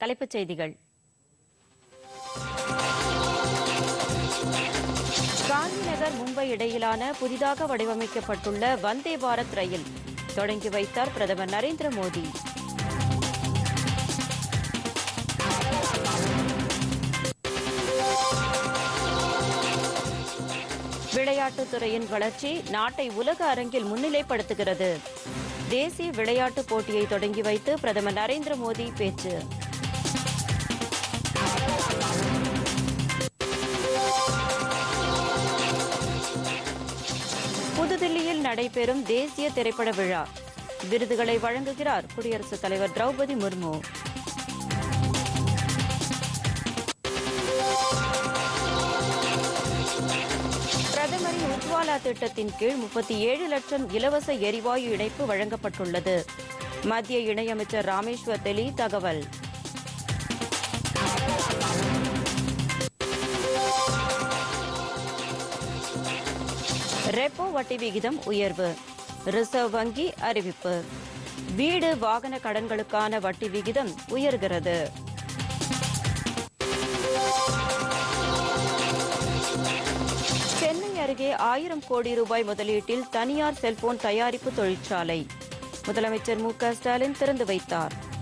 தலைப்புச் செய்திகள் காந்திநகர் மும்பை இடையிலான புதிதாக வடிவமைக்கப்பட்டுள்ள வந்தே பாரத் ரயில் தொடங்கி வைத்தார் பிரதமர் நரேந்திர மோடி விளையாட்டுத் துறையின் வளர்ச்சி நாட்டை உலக அரங்கில் முன்னிலைப்படுத்துகிறது தேசிய விளையாட்டுப் போட்டியை தொடங்கி வைத்து பிரதமர் நரேந்திர மோடி பேச்சு புதுதில்லியில் நடைபெறும் தேசிய திரைப்பட விழா விருதுகளை வழங்குகிறார் குடியரசுத் தலைவர் திரௌபதி முர்மு பிரதமரின் உஜ்வாலா திட்டத்தின் கீழ் முப்பத்தி ஏழு லட்சம் இலவச எரிவாயு இணைப்பு வழங்கப்பட்டுள்ளது மத்திய இணையமைச்சர் ராமேஸ்வர் தெலி தகவல் ரெப்போ வட்டி விகிதம் உயர்வு ரிசர்வ் வங்கி அறிவிப்பு வீடு வாகன கடன்களுக்கான வட்டி விகிதம் உயர்கிறது சென்னை அருகே ஆயிரம் கோடி ரூபாய் முதலீட்டில் தனியார் செல்போன் தயாரிப்பு தொழிற்சாலை முதலமைச்சர் மு க ஸ்டாலின் திறந்து வைத்தார்